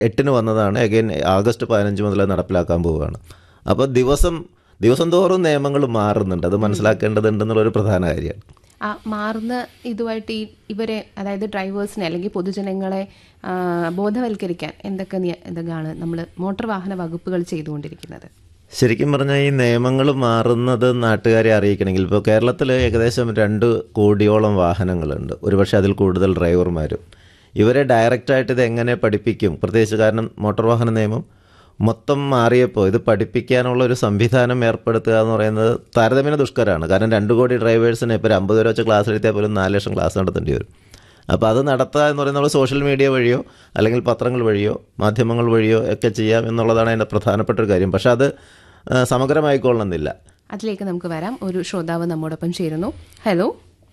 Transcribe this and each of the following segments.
എട്ടിന് വന്നതാണ് again August പതിനഞ്ച് മുതൽ അത് നടപ്പിലാക്കാൻ പോവുകയാണ് അപ്പോൾ ദിവസം ദിവസം തോറും നിയമങ്ങൾ മാറുന്നുണ്ട് അത് മനസ്സിലാക്കേണ്ടതുണ്ടെന്നുള്ളൊരു പ്രധാന കാര്യമാണ് ആ മാറുന്ന ഇതുമായിട്ട് ഈ ഇവരെ അതായത് ഡ്രൈവേഴ്സിനെ അല്ലെങ്കിൽ പൊതുജനങ്ങളെ ആ, ബോധവൽക്കരിക്കാൻ എന്തൊക്കെ നിയ- ഇതൊക്കെയാണ് നമ്മൾ മോട്ടോർ വാഹന വകുപ്പുകൾ ചെയ്തുകൊണ്ടിരിക്കുന്നത് ശരിക്കും പറഞ്ഞാൽ ഈ നിയമങ്ങൾ മാറുന്നത് നാട്ടുകാരെ അറിയിക്കണമെങ്കിൽ ഇപ്പോൾ കേരളത്തിൽ ഏകദേശം രണ്ട് കോടിയോളം വാഹനങ്ങളുണ്ട് ഒരുപക്ഷെ അതിൽ കൂടുതൽ ഡ്രൈവർമാരും ഇവരെ ഡയറക്റ്റായിട്ട് ഇത് എങ്ങനെ പഠിപ്പിക്കും പ്രത്യേകിച്ച് കാരണം മോട്ടോർ വാഹന നിയമം മൊത്തം മാറിയപ്പോൾ ഇത് പഠിപ്പിക്കാനുള്ള ഒരു സംവിധാനം ഏർപ്പെടുത്തുക എന്ന് പറയുന്നത് താരതമ്യേന ദുഷ്കരമാണ് കാരണം രണ്ട് കോടി ഡ്രൈവേഴ്സിന് ഇപ്പോൾ ഒരു അമ്പത് രൂപ വെച്ച് ക്ലാസ് എടുത്തിയാൽ പോലും നാല് ലക്ഷം ക്ലാസ് നടത്തേണ്ടി വരും അപ്പോൾ അത് നടത്തുക എന്ന് പറയുന്നത് നമ്മൾ സോഷ്യൽ മീഡിയ വഴിയോ അല്ലെങ്കിൽ പത്രങ്ങൾ വഴിയോ മാധ്യമങ്ങൾ വഴിയോ ഒക്കെ ചെയ്യാം എന്നുള്ളതാണ് അതിൻ്റെ പ്രധാനപ്പെട്ട ഒരു കാര്യം പക്ഷേ അത് ആ, സമഗ്രമായിക്കൊള്ളണമെന്നില്ല അതിലേക്ക് നമുക്ക് വരാം ഒരു ശ്രോതാവ് നമ്മോടൊപ്പം ചേരുന്നു ഹലോ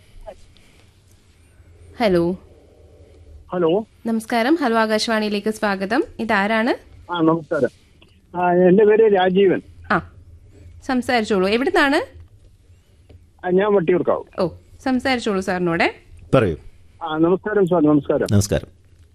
ഹലോ ഹലോ നമസ്കാരം ഹലോ ആകാശവാണിയിലേക്ക് സ്വാഗതം ഇതാരാണ് ആ നമസ്കാരം ആ എന്റെ പേര് രാജീവൻ ആ സംസാരിച്ചോളൂ എവിടുന്നാണ് ആ, ഞാൻ വട്ടിയൂർക്കാവ് ഓ സംസാരിച്ചോളൂ സാറിനോടെ പറയൂ ആ നമസ്കാരം സാർ നമസ്കാരം നമസ്കാരം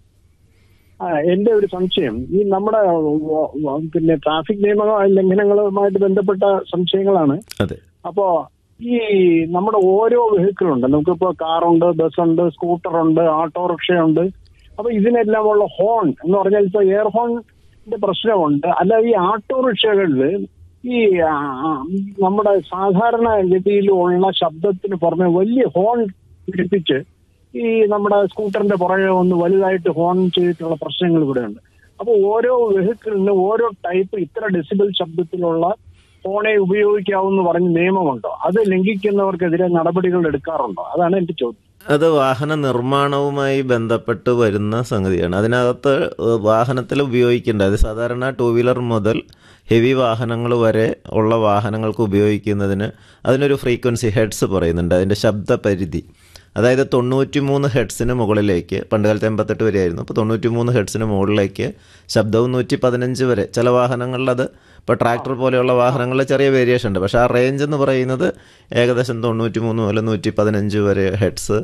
ആ എന്റെ ഒരു സംശയം ഈ നമ്മുടെ വ- വ- പിന്നെ ട്രാഫിക് നിയമ ലംഘനങ്ങളുമായിട്ട് ബന്ധപ്പെട്ട സംശയങ്ങളാണ് അതെ അപ്പോ ഈ നമ്മുടെ ഓരോ വെഹിക്കിൾ ഉണ്ട് നമുക്കിപ്പോ കാറുണ്ട് ബസ്സുണ്ട് സ്കൂട്ടറുണ്ട് ഓട്ടോറിക്ഷയുണ്ട് അപ്പൊ ഇതിനെല്ലാം ഉള്ള ഹോൺ എന്ന് പറഞ്ഞാൽ ഇപ്പൊ എയർ ഹോണിന്റെ പ്രശ്നമുണ്ട് അല്ല ഈ ഓട്ടോറിക്ഷകളിൽ ഈ ആ, ആ, നമ്മുടെ സാധാരണ ഗതിയിലുള്ള ശബ്ദത്തിന് പുറമെ വലിയ ഹോൺ പിടിപ്പിച്ച് ഈ നമ്മുടെ സ്കൂട്ടറിന്റെ പുറകെ ഒന്ന് വലുതായിട്ട് ഹോൺ ചെയ്തിട്ടുള്ള പ്രശ്നങ്ങൾ ഇവിടെയുണ്ട് അപ്പൊ ഓരോ വെഹിക്കിളിനും ഓരോ ടൈപ്പ് ഇത്ര ഡെസിബൽ ശബ്ദത്തിലുള്ള ഫോണെ ഉപയോഗിക്കാവെന്ന് പറഞ്ഞ് നിയമമുണ്ടോ അത് ലംഘിക്കുന്നവർക്കെതിരെ നടപടികൾ എടുക്കാറുണ്ടോ അതാണ് എന്റെ ചോദ്യം അത് വാഹന നിർമ്മാണവുമായി ബന്ധപ്പെട്ട് വരുന്ന സംഗതിയാണ് അതിനകത്ത് വാഹനത്തിൽ ഉപയോഗിക്കേണ്ട അത് സാധാരണ ടൂ വീലർ മുതൽ ഹെവി വാഹനങ്ങൾ വരെ ഉള്ള വാഹനങ്ങൾക്ക് ഉപയോഗിക്കുന്നതിന് അതിനൊരു ഫ്രീക്വൻസി ഹെഡ്സ് പറയുന്നുണ്ട് അതിൻ്റെ ശബ്ദ പരിധി അതായത് തൊണ്ണൂറ്റി മൂന്ന് ഹെഡ്സിന് മുകളിലേക്ക് പണ്ട് കാലത്ത് എൺപത്തെട്ട് വരെയായിരുന്നു അപ്പോൾ തൊണ്ണൂറ്റി മൂന്ന് ഹെഡ്സിന് മുകളിലേക്ക് ശബ്ദവും നൂറ്റി പതിനഞ്ച് വരെ ചില വാഹനങ്ങളിൽ അത് ഇപ്പോൾ ട്രാക്ടർ പോലെയുള്ള വാഹനങ്ങളിൽ ചെറിയ വേരിയേഷൻ ഉണ്ട് പക്ഷേ ആ റേഞ്ച് എന്ന് പറയുന്നത് ഏകദേശം തൊണ്ണൂറ്റി മൂന്ന് മുതൽ നൂറ്റി പതിനഞ്ച് വരെ ഹെഡ്സ്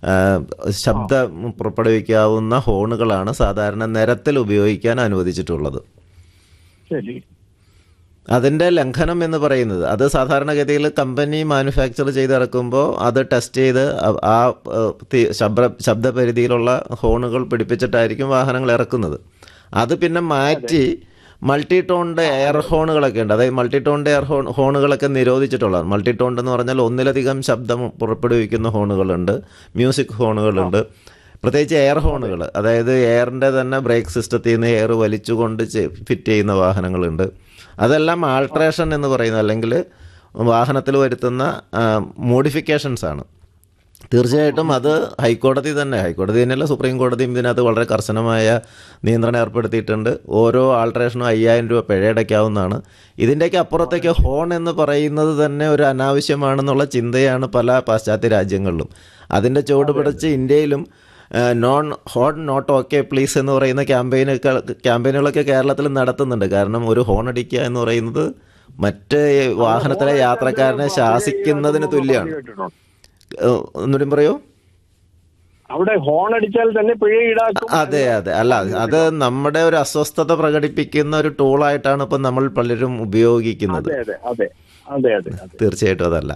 ശബ്ദം പുറപ്പെടുവിക്കാവുന്ന ഹോണുകളാണ് സാധാരണ നിരത്തിൽ ഉപയോഗിക്കാൻ അനുവദിച്ചിട്ടുള്ളത് ശരി അതിൻ്റെ ലംഘനം എന്ന് പറയുന്നത് അത് സാധാരണഗതിയിൽ കമ്പനി മാനുഫാക്ചർ ചെയ്തിറക്കുമ്പോൾ അത് ടെസ്റ്റ് ചെയ്ത് ആ- ആ ഏഹ്, തി- ശബ്ദ ശബ്ദപരിധിയിലുള്ള ഹോണുകൾ പിടിപ്പിച്ചിട്ടായിരിക്കും വാഹനങ്ങൾ ഇറക്കുന്നത് അത് പിന്നെ മാറ്റി മൾട്ടി ടോണിൻ്റെ എയർ ഹോണുകളൊക്കെ ഉണ്ട് അതായത് മൾട്ടി ടോണിൻ്റെ എയർ ഹോൺ ഹോണുകളൊക്കെ നിരോധിച്ചിട്ടുള്ളതാണ് മൾട്ടി ടോൺ എന്ന് പറഞ്ഞാൽ ഒന്നിലധികം ശബ്ദം പുറപ്പെടുവിക്കുന്ന ഹോണുകളുണ്ട് മ്യൂസിക് ഹോണുകളുണ്ട് പ്രത്യേകിച്ച് എയർ ഹോണുകൾ അതായത് എയറിൻ്റെ തന്നെ ബ്രേക്ക് സിസ്റ്റത്തിൽ നിന്ന് എയർ വലിച്ചുകൊണ്ട് ഫിറ്റ് ചെയ്യുന്ന വാഹനങ്ങളുണ്ട് അതെല്ലാം ആൾട്രേഷൻ എന്ന് പറയുന്നത് അല്ലെങ്കിൽ വാഹനത്തിൽ വരുത്തുന്ന മോഡിഫിക്കേഷൻസ് ആണ് തീർച്ചയായിട്ടും അത് ഹൈക്കോടതി തന്നെ ഹൈക്കോടതി തന്നെയല്ല സുപ്രീം കോടതിയും ഇതിനകത്ത് വളരെ കർശനമായ നിയന്ത്രണം ഏർപ്പെടുത്തിയിട്ടുണ്ട് ഓരോ ആൾട്രേഷനും അയ്യായിരം രൂപ പിഴയടയ്ക്കാവുന്നതാണ് ഇതിൻ്റെയൊക്കെ അപ്പുറത്തേക്ക് ഹോൺ എന്ന് പറയുന്നത് തന്നെ ഒരു അനാവശ്യമാണെന്നുള്ള ചിന്തയാണ് പല പാശ്ചാത്യ രാജ്യങ്ങളിലും അതിൻ്റെ ചുവട് പിടിച്ച് ഇന്ത്യയിലും non horn not okay please എന്ന് പറയുന്ന ക്യാമ്പയിനൊക്കെ ക്യാമ്പയിനുകളൊക്കെ കേരളത്തിൽ നടത്തുന്നുണ്ട് കാരണം ഒരു ഹോൺ അടിക്കുക എന്ന് പറയുന്നത് മറ്റ് വാഹനത്തിലെ യാത്രക്കാരനെ ശാസിക്കുന്നതിന് തുല്യമാണ് കേട്ടിട്ടുണ്ട്. ഏഹ്, ഒന്നുകൂടി പറയൂ അവിടെ ഹോൺ അടിച്ചാൽ തന്നെ പിഴ ഈടാക്കും അതെ അതെ അല്ല അത് നമ്മുടെ ഒരു അസ്വസ്ഥത പ്രകടിപ്പിക്കുന്ന ഒരു ടൂളായിട്ടാണ് ഇപ്പം നമ്മൾ പലരും ഉപയോഗിക്കുന്നത് അതെ അതെ അതെ അതെ അതെ അതെ തീർച്ചയായിട്ടും അതല്ല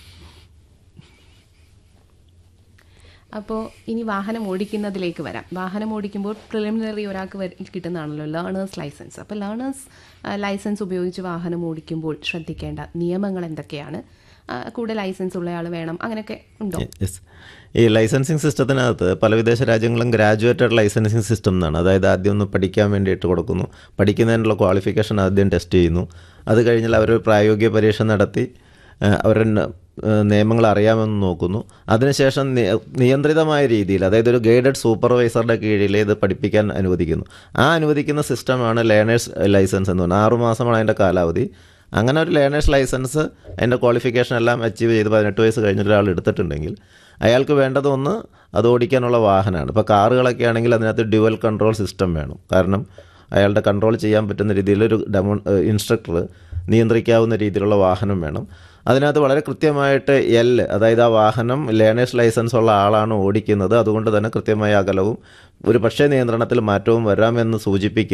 അപ്പോൾ ഇനി വാഹനം ഓടിക്കുന്നതിലേക്ക് വരാം വാഹനം ഓടിക്കുമ്പോൾ പ്രിലിമിനറി ഒരാൾക്ക് വര- കിട്ടുന്നതാണല്ലോ ലേണേഴ്സ് ലൈസൻസ് അപ്പോൾ ലേണേഴ്സ് ലൈസൻസ് ഉപയോഗിച്ച് വാഹനം ഓടിക്കുമ്പോൾ ശ്രദ്ധിക്കേണ്ട നിയമങ്ങൾ എന്തൊക്കെയാണ് ആ, കൂടെ ലൈസൻസ് ഉള്ള ആൾ വേണം അങ്ങനെയൊക്കെ ഉണ്ടോ യെസ് ഈ ലൈസൻസിങ് സിസ്റ്റത്തിനകത്ത് പല വിദേശ രാജ്യങ്ങളും ഗ്രാജുവേറ്റഡ് ലൈസൻസിങ് സിസ്റ്റം എന്നാണ് അതായത് ആദ്യം ഒന്ന് പഠിക്കാൻ വേണ്ടിയിട്ട് കൊടുക്കുന്നു പഠിക്കുന്നതിനുള്ള ക്വാളിഫിക്കേഷൻ ആദ്യം ടെസ്റ്റ് ചെയ്യുന്നു അത് കഴിഞ്ഞാൽ അവർ പ്രായോഗിക പരീക്ഷ നടത്തി ആ, അവരുടെ ന- ആ, നിയമങ്ങൾ അറിയാമെന്ന് നോക്കുന്നു അതിനുശേഷം നി- നിയന്ത്രിതമായ രീതിയിൽ അതായത് ഒരു ഗൈഡഡ് സൂപ്പർവൈസറുടെ കീഴിൽ ഇത് പഠിപ്പിക്കാൻ അനുവദിക്കുന്നു ആ അനുവദിക്കുന്ന സിസ്റ്റമാണ് ലേണേഴ്സ് ലൈസൻസ് എന്ന് പറയുന്നത് ആറുമാസമാണ് അതിൻ്റെ കാലാവധി അങ്ങനെ ഒരു ലേണേഴ്സ് ലൈസൻസ് അതിൻ്റെ ക്വാളിഫിക്കേഷൻ എല്ലാം അച്ചീവ് ചെയ്ത് പതിനെട്ട് വയസ്സ് കഴിഞ്ഞ ഒരാൾ എടുത്തിട്ടുണ്ടെങ്കിൽ അയാൾക്ക് വേണ്ടത് ഒന്ന് അത് ഓടിക്കാനുള്ള വാഹനമാണ് ഇപ്പോൾ കാറുകളൊക്കെ ആണെങ്കിൽ അതിനകത്ത് ഡ്യുവൽ കൺട്രോൾ സിസ്റ്റം വേണം കാരണം അയാളുടെ കൺട്രോൾ ചെയ്യാൻ പറ്റുന്ന രീതിയിൽ ഒരു ഡെമോ ഇൻസ്ട്രക്ടർ നിയന്ത്രിക്കാവുന്ന രീതിയിലുള്ള വാഹനം വേണം അതിനകത്ത് വളരെ കൃത്യമായിട്ട് എൽ അതായത് ആ വാഹനം ലേണേഴ്സ് ലൈസൻസ് ഉള്ള ആളാണ് ഓടിക്കുന്നത് അതുകൊണ്ട് തന്നെ കൃത്യമായ അകലവും ഒരു പക്ഷേ നിയന്ത്രണത്തിൽ മാറ്റവും വരാമെന്ന് സൂചിപ്പിക്കുന്ന